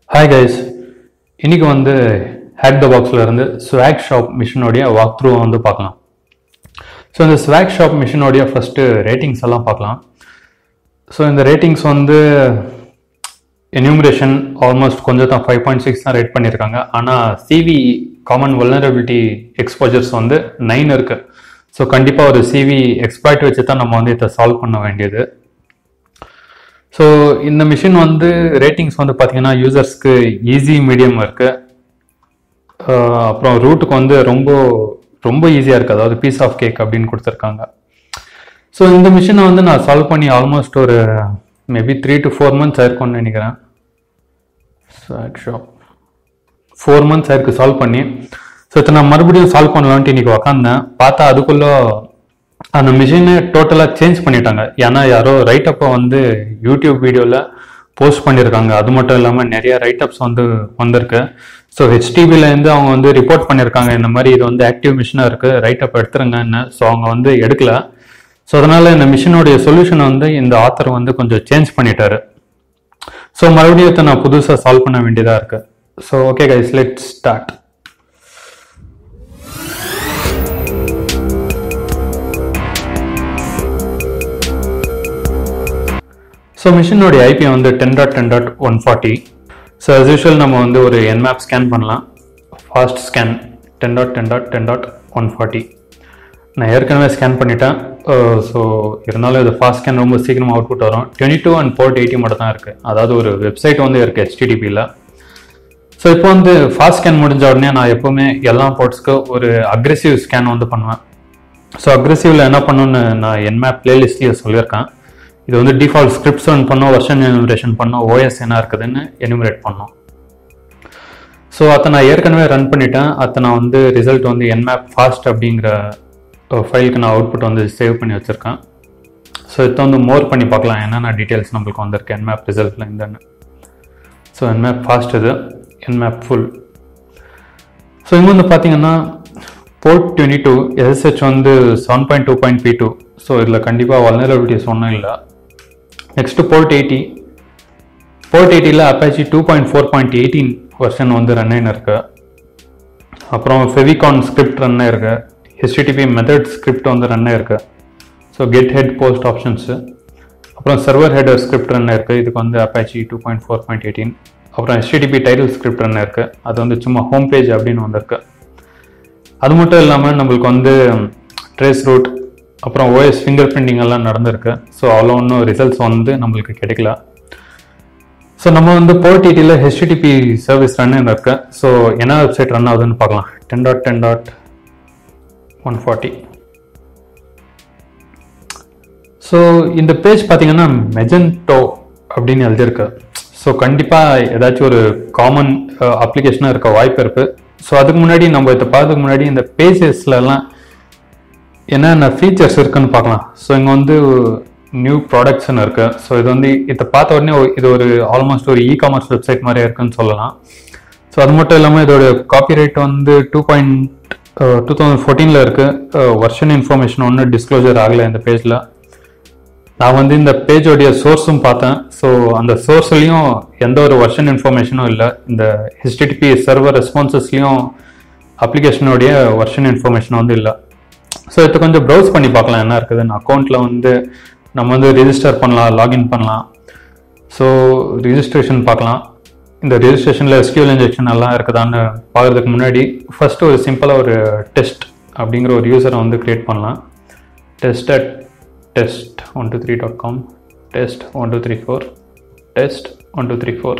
hi guys இன்னைக்கு வந்து hack the பாக்ஸில் இருந்து ஸ்வாக் ஷாப் மிஷினோடைய வாக் த்ரூ வந்து பார்க்கலாம் ஸோ இந்த ஸ்வாக் ஷாப் மிஷினோடைய ஃபஸ்ட்டு ரேட்டிங்ஸ் எல்லாம் பார்க்கலாம் ஸோ இந்த ரேட்டிங்ஸ் வந்து என்யூமரேஷன் ஆல்மோஸ்ட் கொஞ்சம் தான் ஃபைவ் பாயிண்ட் சிக்ஸ் தான் ரேட் பண்ணியிருக்காங்க ஆனால் சிவி காமன் வல்னரபிலிட்டி எக்ஸ்போஜர்ஸ் வந்து நைன் இருக்குது ஸோ கண்டிப்பாக ஒரு சிவி எக்ஸ்பர்ட் வச்சு தான் நம்ம வந்து இதை சால்வ் பண்ண வேண்டியது ஸோ இந்த மிஷின் வந்து ரேட்டிங்ஸ் வந்து பார்த்தீங்கன்னா யூசர்ஸ்க்கு ஈஸி மீடியம் இருக்கு அஹ் அப்புறம் ரூட்டுக்கு வந்து ரொம்ப ரொம்ப ஈஸியாக இருக்குது அதாவது பீஸ் ஆஃப் கேக் அப்படின்னு கொடுத்துருக்காங்க ஸோ இந்த மிஷினை வந்து நான் சால்வ் பண்ணி ஆல்மோஸ்ட் ஒரு maybe three to four months ஆயிருக்கும்னு நினைக்கிறேன் ஷாப் ஃபோர் மந்த்ஸ் ஆயிருக்கு சால்வ் பண்ணி ஸோ இதை நான் மறுபடியும் சால்வ் பண்ணலான்ட்டு இன்னைக்கு உக்காந்தேன் பார்த்தா அதுக்குள்ள அந்த மிஷினை டோட்டலாக சேஞ்ச் பண்ணிட்டாங்க ஏன்னா யாரோ ரைட் அப்பை வந்து யூடியூப் வீடியோவில் போஸ்ட் பண்ணியிருக்காங்க அது மட்டும் இல்லாமல் நிறைய ரைட் அப்ஸ் வந்து வந்திருக்கு ஸோ ஹெச்டிபிலேருந்து அவங்க வந்து ரிப்போர்ட் பண்ணியிருக்காங்க இந்த மாதிரி இது வந்து ஆக்டிவ் மிஷினாக இருக்குது ரைட் அப் எடுத்துருங்கன்னு ஸோ அவங்க வந்து எடுக்கல ஸோ அதனால இந்த மிஷினுடைய சொல்யூஷன் வந்து இந்த ஆத்தர் வந்து கொஞ்சம் சேஞ்ச் பண்ணிட்டாரு ஸோ மறுபடியும் இதை நான் புதுசாக சால்வ் பண்ண வேண்டியதாக இருக்கு so okay guys let start so மிஷினோடைய ஐபி வந்து ten dot ten dot one forty so as usual நம்ம வந்து ஒரு என்மேப் ஸ்கேன் பண்ணலாம் fast scan ten dot ten dot ten dot one forty நான் ஏற்கனவே ஸ்கேன் பண்ணிட்டேன் ஸோ இருந்தாலும் இது ஃபாஸ்ட் ஸ்கேன் ரொம்ப சீக்கிரமாக அவுட்புட் வரும் twenty two and port eighty மட்டும் தான் இருக்குது அதாவது ஒரு வெப்சைட் வந்து இருக்குது ஹெச்டிடிபியில் ஸோ இப்போ வந்து ஃபாஸ்ட் ஸ்கேன் முடிஞ்ச உடனே நான் எப்போவுமே எல்லா போர்ட்ஸ்க்கு ஒரு அக்ரெசிவ் ஸ்கேன் வந்து பண்ணுவேன் ஸோ அக்ரெசிவில் என்ன பண்ணணும்னு நான் என்மேப் பிளேலிஸ்ட்லேயே சொல்லியிருக்கேன் இது வந்து டிஃபால்ட் ஸ்கிரிப்ட்ஸ் ரன் பண்ணோம் வெர்ஷன் எனுமரேஷன் பண்ணோம் ஓஎஸ் என்ன இருக்குதுன்னு எனுமரேட் பண்ணோம் ஸோ அதை நான் ஏற்கனவே ரன் பண்ணிட்டேன் அதை நான் வந்து ரிசல்ட் வந்து என்மேப் ஃபாஸ்ட் அப்படிங்கிற ஃபைலுக்கு நான் அவுட்புட் வந்து சேவ் பண்ணி வச்சுருக்கேன் ஸோ இதை வந்து மோர் பண்ணி பார்க்கலாம் என்னென்ன டீட்டெயில்ஸ் நம்மளுக்கு வந்திருக்கு என்மேப் ரிசல்ட்டில் இந்தன்னு ஸோ என்மேப் ஃபாஸ்ட் இது என்மேப் ஃபுல் ஸோ இங்கே வந்து பார்த்தீங்கன்னா போர்ட் டுவெண்ட்டி டூ எஸ்எஸ்ஹெச் வந்து seven point two point P two so இதில் கண்டிப்பாக வல்னரபிலிட்டிஸ் ஒன்றும் இல்லை நெக்ஸ்ட் போர்ட் எயிட்டி போர்ட் எயிட்டியில் Apache two point four point eighteen version வந்து ரன் ஆகின்னு இருக்கு அப்புறம் ஃபெவிகான் ஸ்கிரிப்ட் ரன் ஆயிருக்கு ஹெச்டிடிபி மெத்தட் ஸ்கிரிப்ட் வந்து ரன் ஆயிருக்கு so get head post options அப்புறம் சர்வர் ஹெடர் ஸ்கிரிப்ட் ரன் ஆயிருக்கு இதுக்கு வந்து Apache two point four point eighteen அப்புறம் ஹெச்டிடிபி டைட்டில் ஸ்கிரிப்ட் ரன் ஆயிருக்கு அது வந்து சும்மா ஹோம் பேஜ் அப்படின்னு வந்திருக்கு அது மட்டும் இல்லாமல் நம்மளுக்கு வந்து ட்ரேஸ் ரூட் அப்புறம் ஓஎஸ் ஃபிங்கர் பிரிண்டிங் எல்லாம் நடந்திருக்கு ஸோ அவ்வளோ ஒன்றும் ரிசல்ட்ஸ் வந்து நம்மளுக்கு கிடைக்கல ஸோ நம்ம வந்து போர்டிடியில் ஹெச்டிடிபி சர்வீஸ் ரன் இருக்கு ஸோ என்ன வெப்சைட் ரன் ஆகுதுன்னு பார்க்கலாம் ten dot ten dot one forty so இந்த பேஜ் பார்த்தீங்கன்னா மெஜென்டோ அப்படின்னு எழுதியிருக்கு ஸோ கண்டிப்பாக ஏதாச்சும் ஒரு காமன் அப்ளிகேஷனாக இருக்க வாய்ப்பு இருக்கு ஸோ அதுக்கு முன்னாடி நம்ம இதை பார்க்கறதுக்கு முன்னாடி இந்த பேஜஸ்லலாம் என்னென்ன ஃபீச்சர்ஸ் இருக்குன்னு பார்க்கலாம் ஸோ இங்கே வந்து நியூ ப்ராடக்ட்ஸ்னு இருக்கு ஸோ இது வந்து இதை பார்த்த உடனே ஒரு- இது ஒரு ஆல்மோஸ்ட் ஒரு இ காமர்ஸ் வெப்சைட் மாதிரி இருக்குன்னு சொல்லலாம் ஸோ அது மட்டும் இல்லாமல் இதோட காப்பிரைட் வந்து டூ பாயிண்ட் டூ தௌசண்ட் ஃபோர்டீனில் இருக்கு வெர்ஷன் இன்ஃபர்மேஷன் ஒன்றும் டிஸ்க்ளோசர் ஆகலை இந்த பேஜில் நான் வந்து இந்த பேஜோடைய சோர்ஸும் பார்த்தேன் ஸோ அந்த சோர்ஸ்லையும் எந்த ஒரு வெர்ஷன் இன்ஃபர்மேஷனும் இல்லை இந்த ஹெச்டிடிபி சர்வர் ரெஸ்பான்சஸ்லையும் அப்ளிகேஷனுடைய வெர்ஷன் இன்ஃபர்மேஷன் வந்து இல்லை ஸோ இதை கொஞ்சம் ப்ரௌஸ் பண்ணி பார்க்கலாம் என்ன இருக்குதுன்னு அக்கௌண்ட்டில் வந்து நம்ம வந்து ரிஜிஸ்டர் பண்ணலாம் லாகின் பண்ணலாம் ஸோ ரிஜிஸ்ட்ரேஷன் பார்க்கலாம் இந்த ரிஜிஸ்ட்ரேஷனில் எஸ்கியூஎல் இன்ஜெக்ஷன் எல்லாம் இருக்குதான்னு பார்க்கறதுக்கு முன்னாடி ஃபர்ஸ்ட் ஒரு சிம்பிளாக ஒரு டெஸ்ட் அப்படிங்கிற ஒரு யூசரை வந்து கிரியேட் பண்ணலாம் test at test one two three dot com test one two three four test one two three four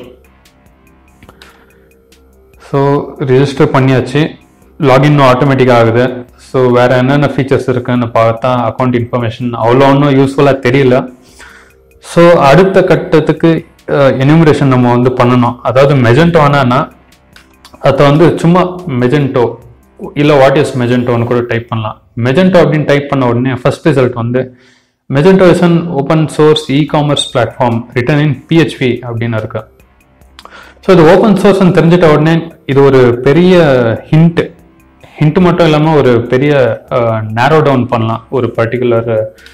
so register பண்ணியாச்சு லாகின் ஆட்டோமேட்டிக்காக ஆகுது ஸோ வேற என்னென்ன ஃபீச்சர்ஸ் இருக்குன்னு பார்த்தா அக்கௌண்ட் இன்ஃபர்மேஷன் அவ்வளோ ஒன்றும் யூஸ்ஃபுல்லாக தெரியல ஸோ அடுத்த கட்டத்துக்கு எனிமரேஷன் நம்ம வந்து பண்ணணும் அதாவது மெஜென்டோ என்னன்னா அதை வந்து சும்மா மெஜென்டோ இல்லை வாட் இஸ் மெஜென்டோன்னு கூட டைப் பண்ணலாம் மெஜென்டோ அப்படின்னு டைப் பண்ண உடனே ஃபர்ஸ்ட் ரிசல்ட் வந்து Magento is an open source e commerce platform written in PHP அப்படின்னு இருக்கு ஸோ இது ஓப்பன் சோர்ஸ்னு தெரிஞ்சிட்ட உடனே இது ஒரு பெரிய ஹிண்ட் ஹிண்ட் மட்டும் இல்லாமல் ஒரு பெரிய நேரோ டவுன் பண்ணலாம் ஒரு particular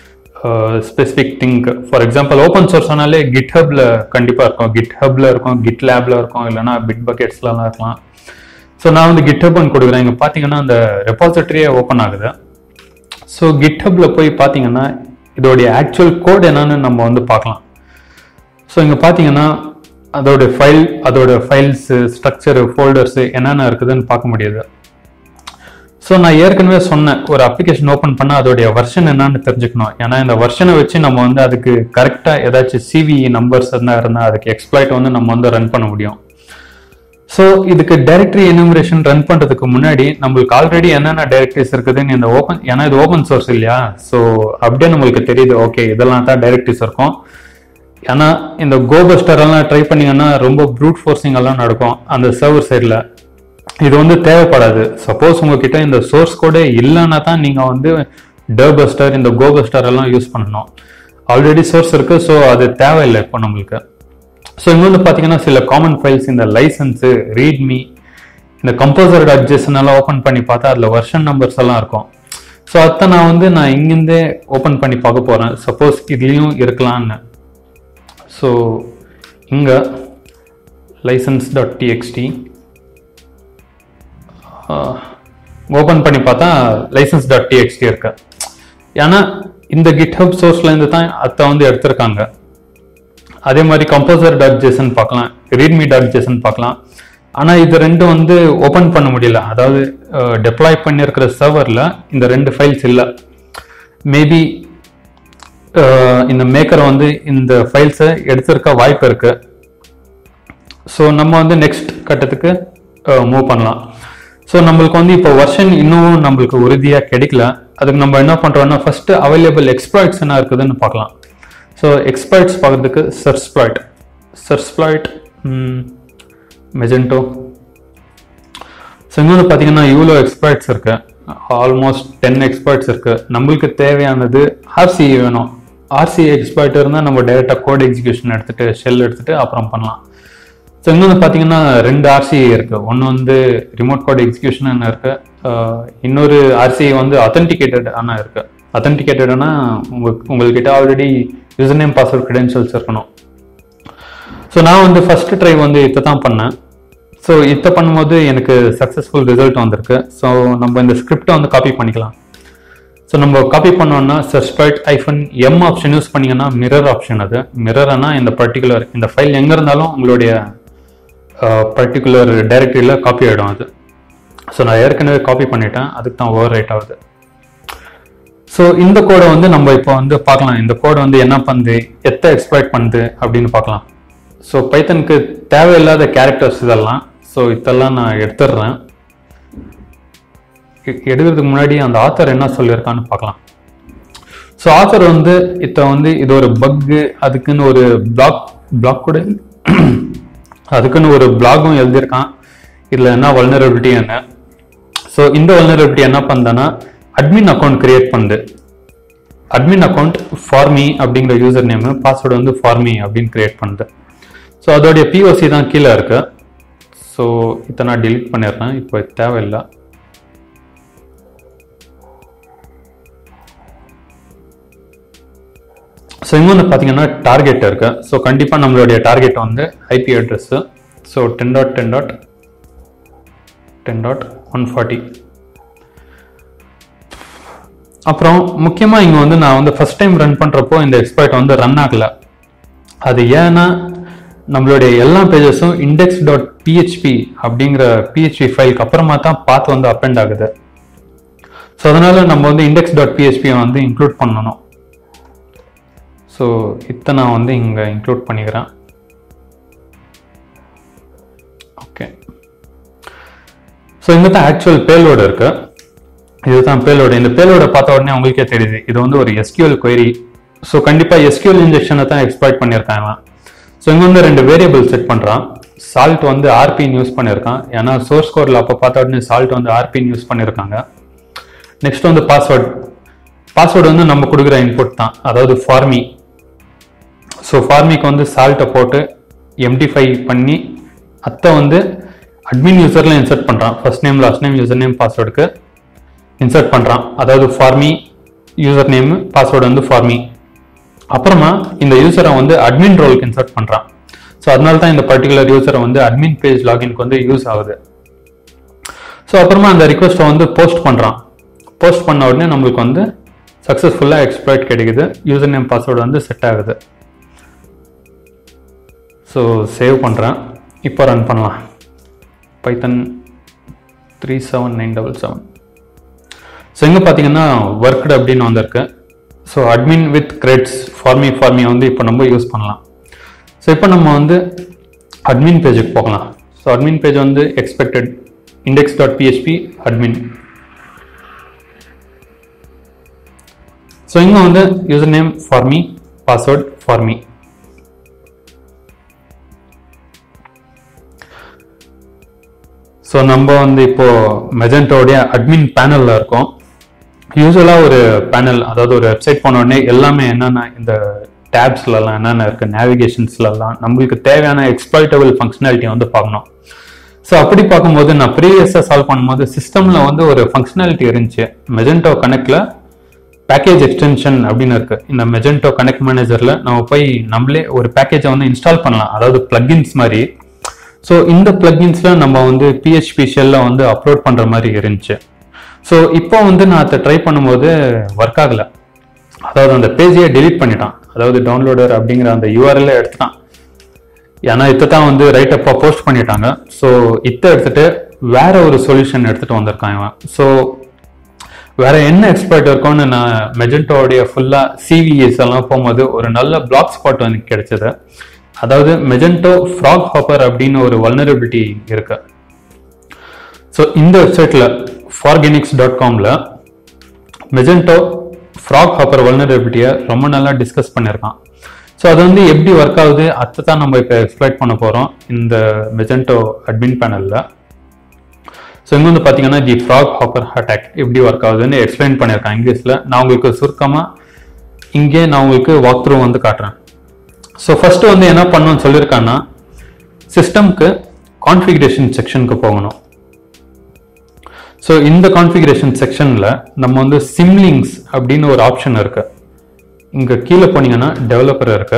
specific thing for example open source ஆனாலே கிட்ஹப்ல கண்டிப்பாக இருக்கும் கிட்ஹப்ல இருக்கும் கிட் லேப்ல இருக்கும் இல்லைனா பிட் பக்கெட்ஸ்லாம் இருக்கலாம் ஸோ நான் வந்து கிட்ஹப்னு கொடுக்குறேன் இங்கே பார்த்தீங்கன்னா அந்த ரெபாசிட்டரியே ஓப்பன் ஆகுது ஸோ கிட்ஹப்ல போய் பார்த்தீங்கன்னா இதோடைய ஆக்சுவல் கோட் என்னன்னு நம்ம வந்து பார்க்கலாம் ஸோ இங்கே பார்த்தீங்கன்னா அதோட ஃபைல் அதோட ஃபைல்ஸு ஸ்ட்ரக்சரு ஃபோல்டர்ஸு என்னென்ன இருக்குதுன்னு பார்க்க முடியுது ஸோ நான் ஏற்கனவே சொன்னேன் ஒரு அப்ளிகேஷன் ஓப்பன் பண்ணால் அதோடைய வெர்ஷன் என்னன்னு தெரிஞ்சுக்கணும் ஏன்னா இந்த வெர்ஷனை வச்சு நம்ம வந்து அதுக்கு கரெக்டாக ஏதாச்சும் சிவி நம்பர்ஸ் இருந்தால் இருந்தால் அதுக்கு எக்ஸ்ப்ளாய்ட் வந்து நம்ம வந்து ரன் பண்ண முடியும் ஸோ இதுக்கு டைரக்டரி எனுமரேஷன் ரன் பண்ணுறதுக்கு முன்னாடி நம்மளுக்கு ஆல்ரெடி என்னென்ன டைரக்டரிஸ் இருக்குதுன்னு இந்த ஓப்பன் ஏன்னா இது ஓப்பன் சோர்ஸ் இல்லையா ஸோ அப்படியே நம்மளுக்கு தெரியுது ஓகே இதெல்லாம் தான் டைரக்டரிஸ் இருக்கும் ஏன்னா இந்த கோபஸ்டர் எல்லாம் ட்ரை பண்ணீங்கன்னா ரொம்ப ப்ரூட் ஃபோர்ஸிங் எல்லாம் நடக்கும் அந்த சர்வர் சைடில் இது வந்து தேவைப்படாது சப்போஸ் உங்ககிட்ட இந்த சோர்ஸ் கோடே இல்லைன்னா தான் நீங்கள் வந்து டர்பஸ்டர் இந்த கோபஸ்டர் எல்லாம் யூஸ் பண்ணணும் ஆல்ரெடி சோர்ஸ் இருக்கு ஸோ அது தேவையில்லை இப்போ நம்மளுக்கு ஸோ இங்க வந்து பார்த்தீங்கன்னா சில காமன் ஃபைல்ஸ் இந்த லைசன்ஸு ரீட்மி இந்த கம்போசர் டாட் ஜேசன் எல்லாம் ஓப்பன் பண்ணி பார்த்தா அதில் வெர்ஷன் நம்பர்ஸ் எல்லாம் இருக்கும் ஸோ அதை நான் வந்து நான் இங்கிருந்தே ஓப்பன் பண்ணி பார்க்க போகிறேன் சப்போஸ் இதுலேயும் இருக்கலான்னு ஸோ இங்கே லைசன்ஸ் டாட் டிஎக்ஸ்டி ஓப்பன் பண்ணி பார்த்தா லைசன்ஸ் டாட் டிஎக்ஸ்டி இருக்கு ஏன்னா இந்த கிட்ஹப் சோர்ஸ்லேருந்து தான் அதை வந்து எடுத்திருக்காங்க அதே மாதிரி கம்போசர் டாட் ஜேசன் பார்க்கலாம் ரீட்மி டாட் ஜேசன் பார்க்கலாம் ஆனால் இது ரெண்டும் வந்து ஓப்பன் பண்ண முடியல அதாவது டெப்ளாய் பண்ணியிருக்கிற சர்வரில் இந்த ரெண்டு ஃபைல்ஸ் இல்லை மேபி இந்த மேக்கரை வந்து இந்த ஃபைல்ஸை எடுத்திருக்க வாய்ப்பு இருக்கு ஸோ நம்ம வந்து நெக்ஸ்ட் கட்டத்துக்கு மூவ் பண்ணலாம் ஸோ நம்மளுக்கு வந்து இப்போ வெர்ஷன் இன்னும் நம்மளுக்கு உறுதியாக கிடைக்கல அதுக்கு நம்ம என்ன பண்ணுறோம்னா ஃபர்ஸ்ட் அவைலபிள் எக்ஸ்ப்ளாய்ட்ஸ் என்ன இருக்குதுன்னு பார்க்கலாம் ஸோ எக்ஸ்ப்ளாய்ட்ஸ் பார்க்கறதுக்கு சர்ஸ்ப்ளாய்ட் சர்ஸ்ப்ளாய்ட் மெஜென்டோ ஸோ இன்னொன்று பார்த்தீங்கன்னா இவ்வளோ எக்ஸ்பர்ட்ஸ் இருக்கு ஆல்மோஸ்ட் டென் எக்ஸ்பர்ட்ஸ் இருக்கு நம்மளுக்கு தேவையானது ஆர்சி வேணும் ஆர்சி எக்ஸ்பர்ட் இருந்தால் நம்ம டைரெக்டாக கோட் எக்ஸிகியூஷன் எடுத்துட்டு ஷெல் எடுத்துட்டு அப்புறம் பண்ணலாம் ஸோ இன்னொன்று பார்த்தீங்கன்னா ரெண்டு ஆர்சி இருக்கு ஒன்று வந்து ரிமோட் கோட் எக்ஸிகியூஷன் இருக்கு அஹ் இன்னொரு ஆர்சி வந்து அத்தன்டிகேட்டட் ஆனால் இருக்கு அத்தன்டிகேட்டட்னா உங்க உங்கள்கிட்ட already user name password credentials இருக்கணும் ஸோ நான் வந்து ஃபர்ஸ்ட் ட்ரை வந்து இதை தான் பண்ணேன் ஸோ இதை பண்ணும்போது எனக்கு சக்ஸஸ்ஃபுல் ரிசல்ட் வந்திருக்கு ஸோ நம்ம இந்த ஸ்கிரிப்டை வந்து காப்பி பண்ணிக்கலாம் ஸோ நம்ம காப்பி பண்ணோம்னா சர்ஸ்பைட் ஐஃபன் எம் ஆப்ஷன் யூஸ் பண்ணீங்கன்னா மிரர் ஆப்ஷன் அது மிரர்னா இந்த பர்டிகுலர் இந்த ஃபைல் எங்கே இருந்தாலும் உங்களுடைய பர்டிகுலர் டைரக்டரியில் காப்பி ஆகிடும் அது ஸோ நான் ஏற்கனவே காப்பி பண்ணிட்டேன் அதுக்கு தான் ஓவர் ரைட் ஆகுது ஸோ இந்த கோடை வந்து நம்ம இப்போ வந்து பார்க்கலாம் இந்த கோடை வந்து என்ன பண்ணுது எத்தை எக்ஸ்பிளைட் பண்ணுது அப்படின்னு பார்க்கலாம் ஸோ பைத்தனுக்கு தேவையில்லாத கேரக்டர்ஸ் இதெல்லாம் ஸோ இதெல்லாம் நான் எடுத்துடுறேன் எ- எடுக்கிறதுக்கு முன்னாடி அந்த ஆத்தர் என்ன சொல்லியிருக்கான்னு பார்க்கலாம் ஸோ ஆத்தர் வந்து இதை வந்து இது ஒரு பக்கு அதுக்குன்னு ஒரு பிளாக் பிளாக் கூட அதுக்குன்னு ஒரு பிளாகும் எழுதியிருக்கான் இதில் என்ன வல்னரபிலிட்டி என்ன ஸோ இந்த வல்னரபிலிட்டி என்ன பண்ணுதுன்னா அட்மின் அக்கௌண்ட் கிரியேட் பண்ணுது அட்மின் அக்கௌண்ட் ஃபார்மி அப்படிங்கிற யூசர் நேமு பாஸ்வேர்டு வந்து ஃபார்மி அப்படின்னு கிரியேட் பண்ணுது ஸோ அதோடைய பிஓசி தான் கீழே இருக்கு ஸோ இதை நான் delete பண்ணிடுறேன் இப்போ இது தேவையில்லை ஸோ இன்னொன்று பார்த்தீங்கன்னா டார்கெட் இருக்கு ஸோ கண்டிப்பாக நம்மளுடைய டார்கெட் வந்து IP address so ten dot ten dot ten dot one forty அப்புறம் முக்கியமாக இங்கே வந்து நான் வந்து ஃபர்ஸ்ட் டைம் ரன் பண்ணுறப்போ இந்த எக்ஸ்பர்ட் வந்து ரன் ஆகல அது ஏன்னா நம்மளுடைய எல்லா பேஜஸும் இண்டெக்ஸ் டாட் பிஹெச்பி அப்படிங்கிற பிஹெச்பி ஃபைலுக்கு அப்புறமா தான் பாத் வந்து அப்பெண்ட் ஆகுது ஸோ அதனால நம்ம வந்து இண்டெக்ஸ் டாட் பிஹெச்பியை வந்து இன்க்ளூட் பண்ணணும் ஸோ இதை நான் வந்து இங்கே இன்க்ளூட் பண்ணிக்கிறேன் ஓகே ஸோ இங்கே தான் ஆக்சுவல் பேலோடு இருக்கு இதுதான் பேலோடு இந்த பேலோட பார்த்த உடனே உங்களுக்கே தெரியுது இது வந்து ஒரு எஸ்கியூஎல் query ஸோ கண்டிப்பாக எஸ்கியூஎல் இன்ஜெக்ஷனை தான் எக்ஸ்ப்ளாய்ட் பண்ணியிருக்காங்க ஸோ இங்கே வந்து ரெண்டு வேரியபிள் செட் பண்ணுறான் சால்ட் வந்து ஆர்பின்னு யூஸ் பண்ணியிருக்கான் ஏன்னா சோர்ஸ் கோடில் அப்போ பார்த்த உடனே சால்ட் வந்து ஆர்பின்னு யூஸ் பண்ணியிருக்காங்க நெக்ஸ்ட் வந்து பாஸ்வேர்ட் பாஸ்வேர்டு வந்து நம்ம கொடுக்குற இன்புட் தான் அதாவது ஃபார்மி ஸோ ஃபார்மிக்கு வந்து சால்ட்டை போட்டு எம்டிஃபை பண்ணி அத்தை வந்து அட்மின் யூசரில் இன்சர்ட் பண்ணுறான் first name last name user name பாஸ்வேர்டுக்கு இன்சர்ட் பண்ணுறான் அதாவது ஃபார்மி யூசர் நேம் பாஸ்வேர்டு வந்து ஃபார்மி அப்புறமா இந்த யூசரை வந்து அட்மின் ரோலுக்கு இன்சர்ட் பண்றான் ஸோ அதனால தான் இந்த பர்டிகுலர் யூசரை வந்து அட்மின் பேஜ் லாகின்க்கு வந்து யூஸ் ஆகுது ஸோ அப்புறமா அந்த ரிக்வஸ்ட்டை வந்து போஸ்ட் பண்ணுறான் போஸ்ட் பண்ண உடனே நம்மளுக்கு வந்து சக்ஸஸ்ஃபுல்லாக எக்ஸ்ப்ளாய்ட் கிடைக்குது யூசர் நேம் பாஸ்வேர்டு வந்து செட் ஆகுது ஸோ சேவ் பண்ணுறேன் இப்போ ரன் பண்ணலாம் Python three seven nine double seven so இங்கே பார்த்தீங்கன்னா ஒர்க்டு அப்படின்னு வந்திருக்கு ஸோ அட்மின் வித் கிரெட்ஸ் ஃபார்மி ஃபார்மி வந்து இப்போ நம்ம யூஸ் பண்ணலாம் ஸோ இப்போ நம்ம வந்து அட்மின் பேஜுக்கு போகலாம் ஸோ அட்மின் பேஜ் வந்து expected index dot PHP admin so இங்கே வந்து யூசர் நேம் ஃபார்மி பாஸ்வேர்ட் ஃபார்மி ஸோ நம்ம வந்து இப்போ மெஜென்டோடைய அட்மின் பேனல்ல இருக்கோம் யூஸ்வலாக ஒரு பேனல் அதாவது ஒரு வெப்சைட் போன உடனே எல்லாமே என்னென்ன இந்த டேப்ஸ்லலாம் என்னென்ன இருக்கு நேவிகேஷன்ஸ்லலாம் நம்மளுக்கு தேவையான எக்ஸ்ப்ளாய்டபிள் ஃபங்க்ஷனாலிட்டி வந்து பார்க்கணும் ஸோ அப்படி பார்க்கும்போது நான் ப்ரீவியஸாக சால்வ் பண்ணும்போது சிஸ்டமில் வந்து ஒரு ஃபங்க்ஷனாலிட்டி இருந்துச்சு மெஜென்டோ கனெக்டில் பேக்கேஜ் எக்ஸ்டென்ஷன் அப்படின்னு இருக்கு இந்த மெஜென்டோ கனெக்ட் மேனேஜரில் நம்ம போய் நம்மளே ஒரு பேக்கேஜை வந்து இன்ஸ்டால் பண்ணலாம் அதாவது பிளக்இன்ஸ் மாதிரி ஸோ இந்த பிளக்இன்ஸில் நம்ம வந்து பிஹெச்பி ஷெல்ல வந்து அப்லோட் பண்ணுற மாதிரி இருந்துச்சு ஸோ இப்போ வந்து நான் அதை ட்ரை பண்ணும்போது ஒர்க் ஆகலை அதாவது அந்த பேஜையே delete பண்ணிட்டான் அதாவது டவுன்லோடர் அப்படிங்கிற அந்த யூஆர்எல்ல எடுத்துட்டான் ஏன்னா இதை தான் வந்து ரைட் அப்பா போஸ்ட் பண்ணிட்டாங்க ஸோ இதை எடுத்துட்டு வேற ஒரு சொல்யூஷன் எடுத்துட்டு வந்திருக்கான் இவன் ஸோ வேற என்ன எக்ஸ்பர்ட் இருக்கும்னு நான் மெஜென்டோடைய ஃபுல்லா சிவிஎஸ் எல்லாம் போகும்போது ஒரு நல்ல பிளாக் ஸ்பாட் வந்து கிடைச்சது அதாவது மெஜென்டோ ஃப்ராக் ஹாப்பர் அப்படின்னு ஒரு வல்னரபிலிட்டி இருக்கு ஸோ இந்த வெப்சைட்ல ஃபார்கெனிக்ஸ் டாட் காம்ல மெஜென்டோ ஃப்ராக் ஹாப்பர் வல்னரபிலிட்டியை ரொம்ப நல்லா டிஸ்கஸ் பண்ணியிருக்கான் ஸோ அது வந்து எப்படி ஒர்க் ஆகுது அதை தான் நம்ம இப்போ எக்ஸ்பிளைட் பண்ண போகிறோம் இந்த மெஜென்டோ அட்மின் பேனலில் ஸோ இங்கே வந்து பார்த்தீங்கன்னா தி ஃப்ராக் ஹாப்பர் அட்டாக் எப்படி ஒர்க் ஆகுதுன்னு எக்ஸ்பிளைன் பண்ணியிருக்கேன் இங்கிலீஷில் நான் உங்களுக்கு சுருக்கமாக இங்கே நான் உங்களுக்கு வாக் த்ரூ வந்து காட்டுறேன் ஸோ ஃபர்ஸ்ட் வந்து என்ன பண்ணணும்னு சொல்லியிருக்கான்னா சிஸ்டம்க்கு கான்ஃபிகரேஷன் செக்ஷனுக்கு போகணும் ஸோ இந்த கான்ஃபிகரேஷன் செக்ஷனில் நம்ம வந்து சிம்லிங்ஸ் அப்படின்னு ஒரு ஆப்ஷன் இருக்கு இங்கே கீழே போனீங்கன்னா டெவலப்பர் இருக்கு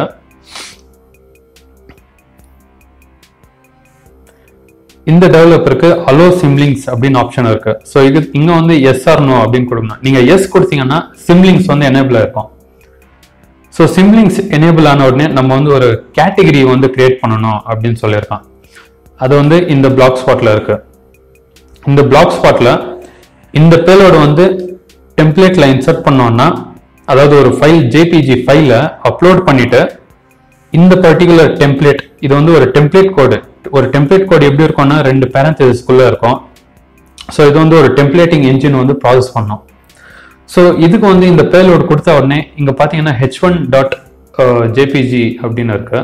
இந்த டெவலப்பருக்கு அலோ சிம்லிங்ஸ் அப்படின்னு ஆப்ஷன் இருக்கு ஸோ இது இங்க வந்து எஸ் ஆர் நோ அப்படின்னு கொடுக்கணும் நீங்க எஸ் கொடுத்தீங்கன்னா சிம்லிங்ஸ் வந்து எனேபிள் இருக்கும் ஸோ சிம்லிங்ஸ் எனேபிள் ஆன உடனே நம்ம வந்து ஒரு கேட்டகரி வந்து கிரியேட் பண்ணணும் அப்படின்னு சொல்லியிருக்கான் அது வந்து இந்த பிளாக் ஸ்பாட்ல இருக்கு இந்த பிளாக் ஸ்பாட்ல இந்த பேலோட வந்து டெம்ப்ளேட்ல இன்சர்ட் பண்ணோம்னா அதாவது ஒரு ஃபைல் ஜேபிஜி ஃபைல அப்லோட் பண்ணிட்டு இந்த பர்டிகுலர் டெம்ப்ளேட் இது வந்து ஒரு டெம்ப்ளேட் கோடு ஒரு டெம்ப்ளேட் கோடு எப்படி இருக்கும்னா ரெண்டு பேரண்ட்ஸ்குள்ள இருக்கும் ஸோ இது வந்து ஒரு டெம்ப்ளேட்டிங் என்ஜின் வந்து ப்ராசஸ் பண்ணும் ஸோ இதுக்கு வந்து இந்த பேலோட் கொடுத்த உடனே இங்க பாத்தீங்கன்னா ஹெச் ஒன் டாட் ஜேபிஜி அப்படின்னு இருக்கு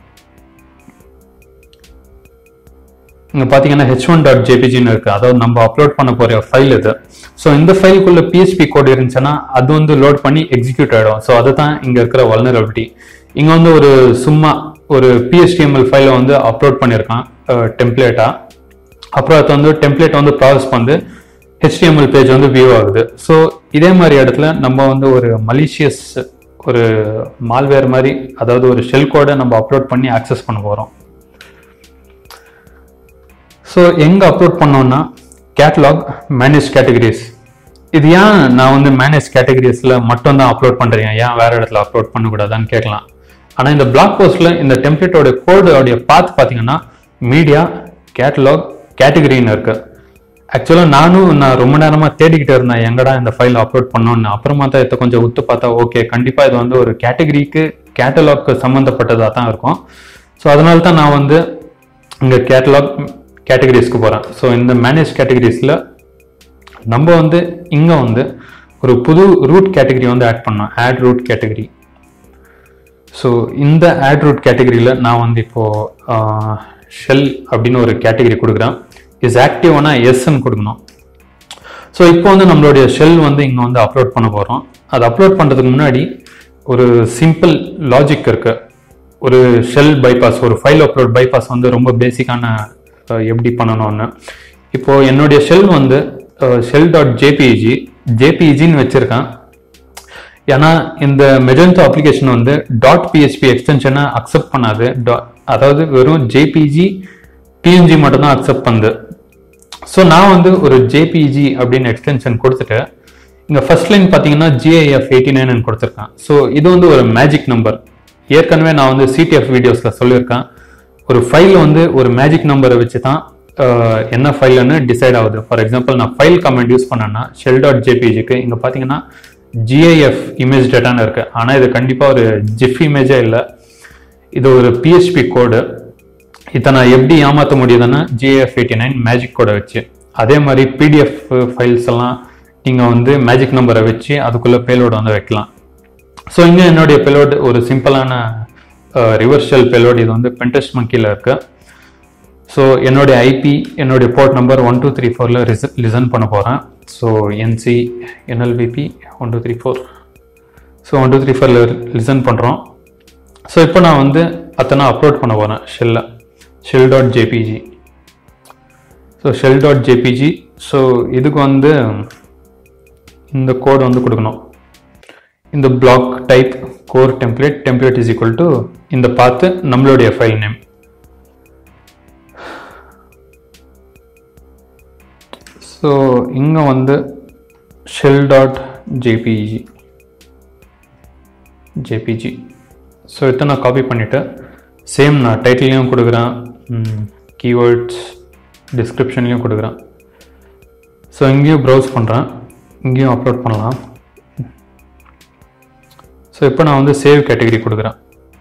இங்க பாத்தீங்கன்னா ஹெச் ஒன் டாட் ஜேபிஜின்னு இருக்கு அதாவது நம்ம அப்லோட் பண்ண போற ஃபைல் இது ஸோ இந்த ஃபைலுக்குள்ள பிஹெச்பி கோட் இருந்துச்சுன்னா அது வந்து லோட் பண்ணி எக்ஸிக்யூட் ஆயிடும் ஸோ அதுதான் இங்க இருக்கிற வல்னரபிலிட்டி இங்க வந்து ஒரு சும்மா ஒரு பிஹெச்டிஎம்எல் ஃபைலை வந்து அப்லோட் பண்ணியிருக்கான் டெம்ப்ளேட்டா அப்புறம் அது வந்து டெம்ப்ளேட் வந்து ப்ராசஸ் பண்ணி ஹெச்டிஎம்எல் பேஜ் வந்து வியூ ஆகுது ஸோ இதே மாதிரி இடத்துல நம்ம வந்து ஒரு மலிஷியஸ் ஒரு மால்வேர் மாதிரி அதாவது ஒரு ஷெல் கோடை நம்ம அப்லோட் பண்ணி ஆக்சஸ் பண்ண போகிறோம் ஸோ எங்கே அப்லோட் பண்ணோம்னா கேட்லாக் மேனேஜ் கேட்டகரிஸ் இது ஏன் நான் வந்து மேனேஜ் கேட்டகரிஸில் மட்டும் தான் அப்லோட் பண்ணுறேன் ஏன் வேற இடத்துல அப்லோட் பண்ணக்கூடாதான்னு கேட்கலாம் ஆனால் இந்த பிளாக் போஸ்ட்டில் இந்த டெம்ப்ளேட்டோட கோடோடைய பாத் பார்த்தீங்கன்னா மீடியா கேட்டலாக் கேட்டகரின்னு இருக்கு ஆக்சுவலாக நானும் நான் ரொம்ப நேரமாக தேடிக்கிட்டு இருந்தேன் எங்கடா இந்த ஃபைல் அப்லோட் பண்ணோன்னு அப்புறமா தான் இதை கொஞ்சம் உத்து பார்த்தா ஓகே கண்டிப்பாக இது வந்து ஒரு கேட்டகரிக்கு கேட்டலாக் சம்மந்தப்பட்டதாக தான் இருக்கும் ஸோ அதனால தான் நான் வந்து இங்கே கேட்டலாக் கேட்டகரிஸ்க்கு போகிறேன் ஸோ இந்த மேனேஜ் கேட்டகரிஸில் நம்ம வந்து இங்கே வந்து ஒரு புது ரூட் கேட்டகரி வந்து ஆட் பண்ணோம் ஆட் ரூட் கேட்டகரி ஸோ இந்த ஆட் ரூட் கேட்டகரியில் நான் வந்து இப்போ ஷெல் அப்படின்னு ஒரு கேட்டகரி கொடுக்குறேன் இஸ் ஆக்டிவ்னா எஸ்ன்னு கொடுக்கணும் ஸோ இப்போ வந்து நம்மளுடைய ஷெல் வந்து இங்கே வந்து அப்லோட் பண்ண போகிறோம் அது அப்லோட் பண்ணுறதுக்கு முன்னாடி ஒரு சிம்பிள் லாஜிக் இருக்கு ஒரு ஷெல் பைபாஸ் ஒரு ஃபைல் அப்லோட் பைபாஸ் வந்து ரொம்ப பேசிக்கான எப்படி பண்ணணும்னு இப்போ என்னுடைய ஷெல் வந்து ஷெல் டாட் ஜேபிஇஜி ஜேபிஇஜின்னு வச்சிருக்கேன் ஏன்னா இந்த மெஜந்தோ அப்ளிகேஷன் வந்து டாட் பிஹெச்பி எக்ஸ்டென்ஷனை அக்செப்ட் பண்ணாது dot- அதாவது வெறும் ஜேபிஜி பிஎன்ஜி மட்டும் தான் அக்செப்ட் பண்ணுது ஸோ நான் வந்து ஒரு ஜேபிஜி அப்படின்னு எக்ஸ்டென்ஷன் கொடுத்துட்டு இங்கே ஃபர்ஸ்ட் லைன் பார்த்தீங்கன்னா ஜிஐஎஃப் எயிட்டி நைன் கொடுத்துருக்கேன் ஸோ இது வந்து ஒரு மேஜிக் நம்பர் ஏற்கனவே நான் வந்து சிடிஎஃப் வீடியோஸில் சொல்லியிருக்கேன் ஒரு ஃபைல் வந்து ஒரு மேஜிக் நம்பரை வச்சு தான் ஆஹ், என்ன ஃபைல்னு டிசைட் ஆகுது ஃபார் எக்ஸாம்பிள் நான் ஃபைல் கமெண்ட் யூஸ் பண்ணேன்னா ஷெல் டாட் ஜேபிஜிக்கு இங்கே பார்த்தீங்கன்னா ஜிஐஎஃப் இமேஜ் டேட்டான்னு இருக்கு ஆனால் இது கண்டிப்பாக ஒரு ஜிஃப் இமேஜே இல்லை இது ஒரு பிஹெச்பி கோடு இதை நான் எப்படி ஏமாற்ற முடியுதுன்னா ஜிஎஃப் எயிட்டி நைன் மேஜிக் கோடை வச்சு அதே மாதிரி பிடிஎஃப் ஃபைல்ஸ் எல்லாம் நீங்கள் வந்து மேஜிக் நம்பரை வச்சு அதுக்குள்ளே பேலோடு வந்து வைக்கலாம் ஸோ இங்கே என்னுடைய பேலோட் ஒரு சிம்பிளான ரிவர்ஷல் பேலோட் இது வந்து பென்டெஸ்ட் மங்கியில் இருக்கு ஸோ என்னுடைய ஐபி என்னுடைய port number one two three ஃபோரில் லிசன் பண்ண போகிறேன் so NC NLVP one two three four so one two three ஃபோரில் லிசன் பண்ணுறோம் ஸோ இப்போ நான் வந்து அத்தனை அப்லோட் பண்ண போகிறேன் ஷெல்ல shell dot JPG so shell dot JPG so இதுக்கு வந்து இந்த கோட் வந்து கொடுக்கணும் இந்த block type core template template is equal to இந்த பார்த்து நம்மளுடைய ஃபைல் நேம் ஸோ இங்கே வந்து shell dot JPG JPG so இதை நான் காப்பி பண்ணிவிட்டு சேம் நான் டைட்டிலையும் கொடுக்குறேன் கீவேர்ட்ஸ் டிஸ்கிரிப்ஷன்லையும் கொடுக்குறேன் ஸோ இங்கேயும் ப்ரௌஸ் பண்ணுறேன் இங்கேயும் அப்லோட் பண்ணலாம் ஸோ இப்போ நான் வந்து சேவ் கேட்டகரி கொடுக்குறேன்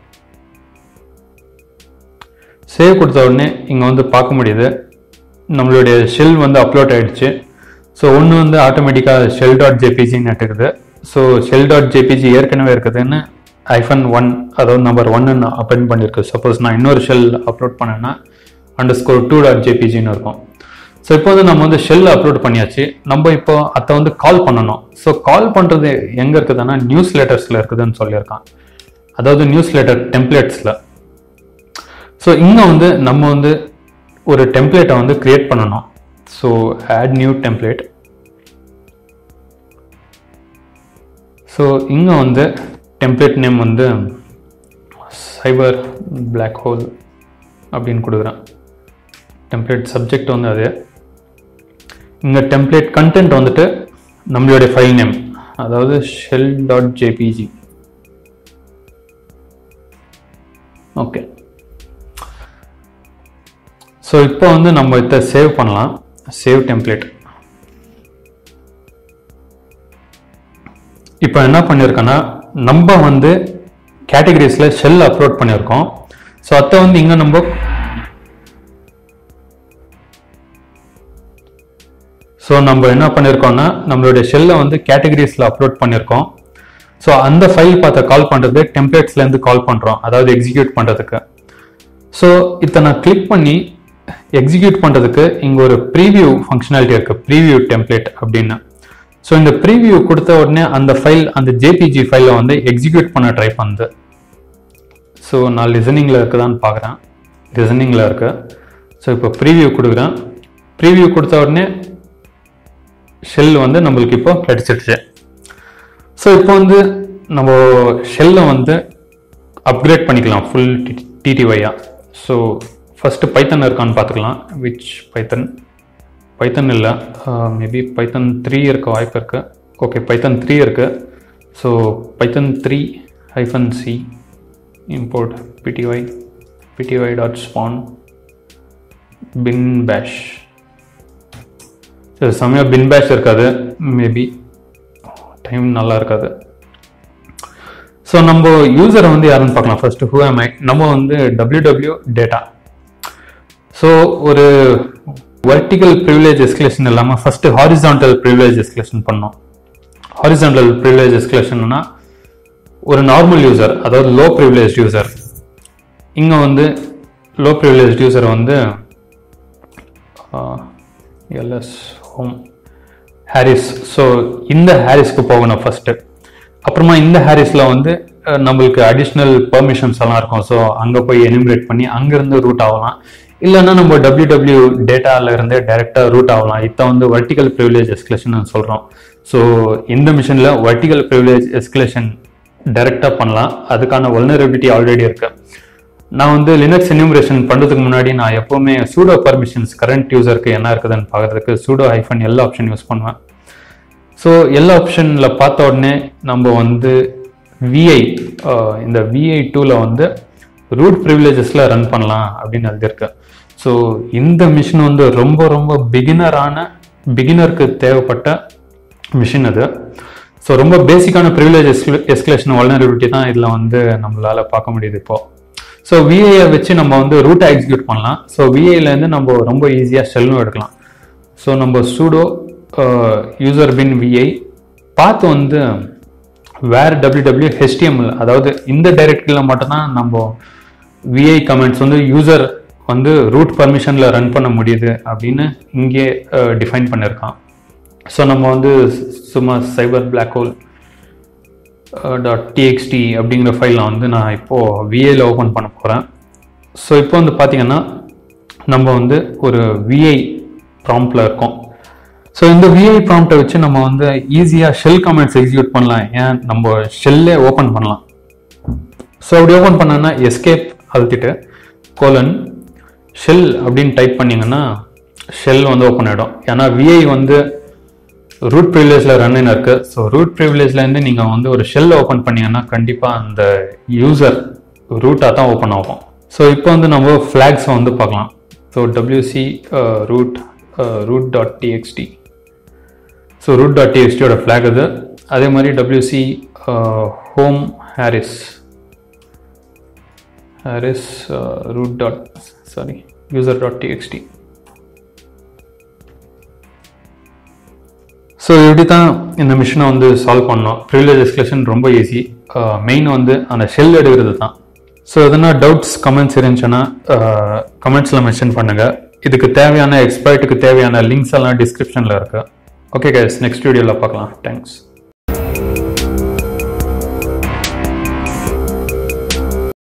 சேவ் கொடுத்த உடனே இங்கே வந்து பார்க்க முடியுது நம்மளுடைய ஷெல் வந்து அப்லோட் ஆயிடுச்சு ஸோ ஒன்று வந்து ஆட்டோமேட்டிக்காக ஷெல் டாட் ஜேபிஜின்னு எடுக்குது ஸோ ஷெல் டாட் ஜேபிஜி ஏற்கனவே இருக்குதுன்னு ஐஃபன் ஒன் அதாவது நம்பர் ஒன்னு அப்பெண்ட் பண்ணியிருக்கு சப்போஸ் நான் இன்னொரு ஷெல் அப்லோட் பண்ணேன்னா அண்டர் ஸ்கோர் டூ டாட் ஜேபிஜின்னு இருக்கும் ஸோ இப்போ வந்து நம்ம வந்து ஷெல் அப்லோட் பண்ணியாச்சு நம்ம இப்போ அதை வந்து கால் பண்ணணும் ஸோ கால் பண்ணுறது எங்கே இருக்குதுன்னா நியூஸ் லெட்டர்ஸில் இருக்குதுன்னு சொல்லியிருக்கான் அதாவது நியூஸ் லெட்டர் டெம்ப்ளேட்ஸில் ஸோ இங்கே வந்து நம்ம வந்து ஒரு டெம்ப்ளேட்டை வந்து கிரியேட் பண்ணணும் so add new template so இங்கே வந்து டெம்ப்ளேட் நேம் வந்து சைபர் பிளாக் ஹோல் அப்படின்னு கொடுக்குறேன் டெம்ப்ளேட் சப்ஜெக்ட் வந்து அது இங்கே டெம்ப்ளேட் கண்டென்ட் வந்துட்டு நம்மளுடைய ஃபைல் நேம் அதாவது shell dot JPG okay so இப்போ வந்து நம்ம இதை சேவ் பண்ணலாம் சேவ் டெம்ப்ளேட் இப்போ என்ன பண்ணியிருக்கோன்னா நம்ம வந்து கேட்டகரிஸில் ஷெல் அப்லோட் பண்ணியிருக்கோம் ஸோ அதை வந்து இங்கே நம்ம ஸோ நம்ம என்ன பண்ணியிருக்கோம்னா நம்மளுடைய ஷெல்லை வந்து கேட்டகரிஸில் அப்லோட் பண்ணியிருக்கோம் ஸோ அந்த ஃபைல் பார்த்த கால் பண்ணுறது டெம்ப்ளேட்ஸ்லேருந்து கால் பண்ணுறோம் அதாவது எக்ஸிக்யூட் பண்ணுறதுக்கு ஸோ இதை நான் கிளிக் பண்ணி எக்ஸிக்யூட் பண்ணுறதுக்கு இங்கே ஒரு ப்ரீவியூ ஃபங்க்ஷனாலிட்டி இருக்குது ப்ரீவியூ டெம்ப்ளேட் அப்படின்னு ஸோ இந்த ப்ரீவியூ கொடுத்த உடனே அந்த ஃபைல் அந்த ஜேபிஜி ஃபைலை வந்து எக்ஸிக்யூட் பண்ண ட்ரை பண்ணுது ஸோ நான் லிசனிங்கில் இருக்குதான்னு பார்க்குறேன் லிசனிங்கில் இருக்கு ஸோ இப்போ ப்ரீவியூ கொடுக்குறேன் ப்ரீவியூ கொடுத்த உடனே ஷெல் வந்து நம்மளுக்கு இப்போ கிடைச்சிடுச்சு ஸோ இப்போ வந்து நம்ம ஷெல்லை வந்து அப்கிரேட் பண்ணிக்கலாம் ஃபுல் டிடிஒய்யா ஸோ ஃபஸ்ட்டு பைத்தன் இருக்கான்னு பார்த்துக்கலாம் விச் பைத்தன் பைத்தன் இல்லை மேபி பைத்தன் த்ரீ இருக்க வாய்ப்பு இருக்கு ஓகே பைத்தன் த்ரீ இருக்கு so Python three hyphen C import PTY PTY dot spawn bin bash சரி செம்மையாக பின் பேஷ் இருக்காது மேபி டைம் நல்லா இருக்காது ஸோ நம்ம யூசரை வந்து யாருன்னு பார்க்கலாம் ஃபர்ஸ்ட் ஹூ am I நம்ம வந்து டபிள்யூ டபிள்யூ டேட்டா ஸோ ஒரு வெர்டிக்கல் ப்ரிவிலேஜ் எஸ்கலேஷன் இல்லாமல் ஃபர்ஸ்ட் ஹாரிசான்டல் ப்ரிவிலேஜ் எஸ்கலேஷன் பண்ணோம் ஹாரிசான்டல் ப்ரிவிலேஜ் எஸ்கலேஷன்னா ஒரு நார்மல் யூசர் அதாவது லோ ப்ரிவிலேஜ் யூசர் இங்கே வந்து லோ ப்ரிவிலேஜ் யூசர் வந்து எல்எஸ் ஹோம் ஹாரிஸ் ஸோ இந்த ஹாரிஸ்க்கு போகணும் ஃபர்ஸ்ட் அப்புறமா இந்த ஹாரிஸில் வந்து அஹ், நம்மளுக்கு அடிஷ்னல் பெர்மிஷன்ஸ் எல்லாம் இருக்கும் ஸோ அங்கே போய் எனிமிரேட் பண்ணி அங்கேருந்து ரூட் ஆகலாம் இல்லைன்னா நம்ம டபிள்யூ டபிள்யூ டேட்டால இருந்தே டைரெக்டாக ரூட் ஆகலாம் இதை வந்து வர்டிகல் ப்ரிவிலேஜ் எஸ்கலேஷன் சொல்கிறோம் ஸோ இந்த மிஷினில் வர்டிகல் ப்ரிவிலேஜ் எஸ்கலேஷன் டைரெக்டாக பண்ணலாம் அதுக்கான வல்னரபிலிட்டி ஆல்ரெடி இருக்கு நான் வந்து லினக்ஸ் என்யூமரேஷன் பண்ணுறதுக்கு முன்னாடி நான் எப்போவுமே சூடோ பர்மிஷன்ஸ் கரண்ட் யூசருக்கு என்ன இருக்குதுன்னு பார்க்கறதுக்கு சூடோ ஹைஃபன் எல்லா ஆப்ஷன் யூஸ் பண்ணுவேன் ஸோ எல்லா ஆப்ஷனில் பார்த்த உடனே நம்ம வந்து விஐ இந்த விஐ டூவில் வந்து ரூட் ப்ரிவிலேஜஸில் ரன் பண்ணலாம் அப்படின்னு எழுதியிருக்கு ஸோ இந்த மிஷின் வந்து ரொம்ப ரொம்ப பிகினரான பிகினருக்கு தேவைப்பட்ட மிஷின் அது ஸோ ரொம்ப பேசிக்கான ப்ரிவிலேஜ் எஸ்கலேஷன் வல்னரபிலிட்டி தான் இதில் வந்து நம்மளால பார்க்க முடியுது இப்போ ஸோ விஐயை வச்சு நம்ம வந்து ரூட்டை எக்ஸிக்யூட் பண்ணலாம் ஸோ விஐலேருந்து நம்ம ரொம்ப ஈஸியாக ஷெல்லும் எடுக்கலாம் ஸோ நம்ம சூடோ யூசர் பின் விஐ பார்த்து வந்து வேர் டபிள்யூ டபிள்யூ ஹெச்டிஎம்எல் அதாவது இந்த டைரக்டரியில் மட்டும்தான் நம்ம விஐ கமெண்ட்ஸ் வந்து யூசர் வந்து ரூட் பர்மிஷனில் ரன் பண்ண முடியுது அப்படின்னு இங்கே டிஃபைன் பண்ணியிருக்கான் ஸோ நம்ம வந்து சும்மா cyber black hole dot TXT அப்படிங்கிற ஃபைலை வந்து நான் இப்போது விஏல ஓப்பன் பண்ண போகிறேன் ஸோ இப்போ வந்து பார்த்தீங்கன்னா நம்ம வந்து ஒரு விஐ ப்ராம்ப்டில் இருக்கோம் ஸோ இந்த விஐ ப்ராம்ப்டை வச்சு நம்ம வந்து ஈஸியாக ஷெல் கமெண்ட்ஸ் எக்ஸிக்யூட் பண்ணலாம் ஏன் நம்ம ஷெல்லே ஓப்பன் பண்ணலாம் ஸோ அப்படி ஓப்பன் பண்ணோன்னா எஸ்கேப் அழுத்திட்டு கோலன் ஷெல் அப்படின்னு டைப் பண்ணிங்கன்னா ஷெல் வந்து ஓப்பன் ஆகிடும் ஏன்னா விஐ வந்து ரூட் ப்ரிவிலேஜில் ரன் இருக்கு ஸோ ரூட் ப்ரிவிலேஜ்லேருந்து நீங்கள் வந்து ஒரு ஷெல் ஓப்பன் பண்ணீங்கன்னா கண்டிப்பாக அந்த யூசர் ரூட்டாக தான் ஓப்பன் ஆகும் ஸோ இப்போ வந்து நம்ம ஃப்ளாக்ஸை வந்து பார்க்கலாம் so WC root root dot TXT so root dot டிஎக்ஸ்டியோட ஃப்ளாக் அது அதே மாதிரி WC home Harris Harris root dot sorry user dot TXT so இப்படி தான் இந்த மிஷினை வந்து சால்வ் பண்ணோம் ப்ரிவிலேஜ் எஸ்கலேஷன் ரொம்ப ஈஸி மெயின் வந்து அந்த ஷெல் எடுக்கிறது தான் ஸோ எதனா டவுட்ஸ் கமெண்ட்ஸ் இருந்துச்சுன்னா கமெண்ட்ஸில் மென்ஷன் பண்ணுங்கள் இதுக்கு தேவையான எக்ஸ்பர்ட்டுக்கு தேவையான லிங்க்ஸ் எல்லாம் டிஸ்கிரிப்ஷனில் இருக்குது ஓகே கைஸ் நெக்ஸ்ட் வீடியோவில் பார்க்கலாம் தேங்க்ஸ்